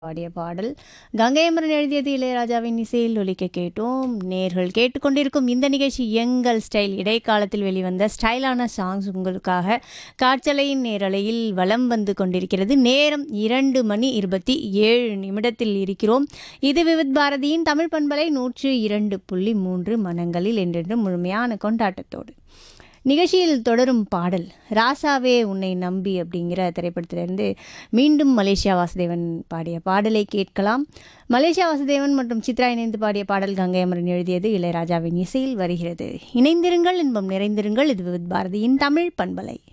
பாடிய பாடல் கங்கையமரன் எழுதியது இளையராஜாவின் இசையில் ஒலிக்க கேட்டோம் நேர்கள் கேட்டுக்கொண்டிருக்கும் இந்த நிகழ்ச்சி எங்கள் ஸ்டைல் இடைக்காலத்தில் வெளிவந்த ஸ்டைலான சாங்ஸ் உங்களுக்காக காற்றலையின் நேரலையில் வலம் வந்து கொண்டிருக்கிறது நேரம் இரண்டு மணி இருபத்தி ஏழு நிமிடத்தில் இருக்கிறோம் இது விவித் பாரதியின் தமிழ் பண்பலை நூற்று இரண்டு புள்ளி மூன்று மனங்களில் என்றென்று முழுமையான கொண்டாட்டத்தோடு நிகழ்ச்சியில் தொடரும் பாடல் ராசாவே உன்னை நம்பி அப்படிங்கிற திரைப்படத்திலிருந்து மீண்டும் மலேசியா வாசுதேவன் பாடிய பாடலை கேட்கலாம் மலேசியா வாசுதேவன் மற்றும் சித்ரா இணைந்து பாடிய பாடல் கங்கை அமரன் எழுதியது இளையராஜாவின் இசையில் வருகிறது இணைந்திருங்கள் இன்பம் நிறைந்திருங்கள் இது விவித் பாரதியின் தமிழ் பண்பலை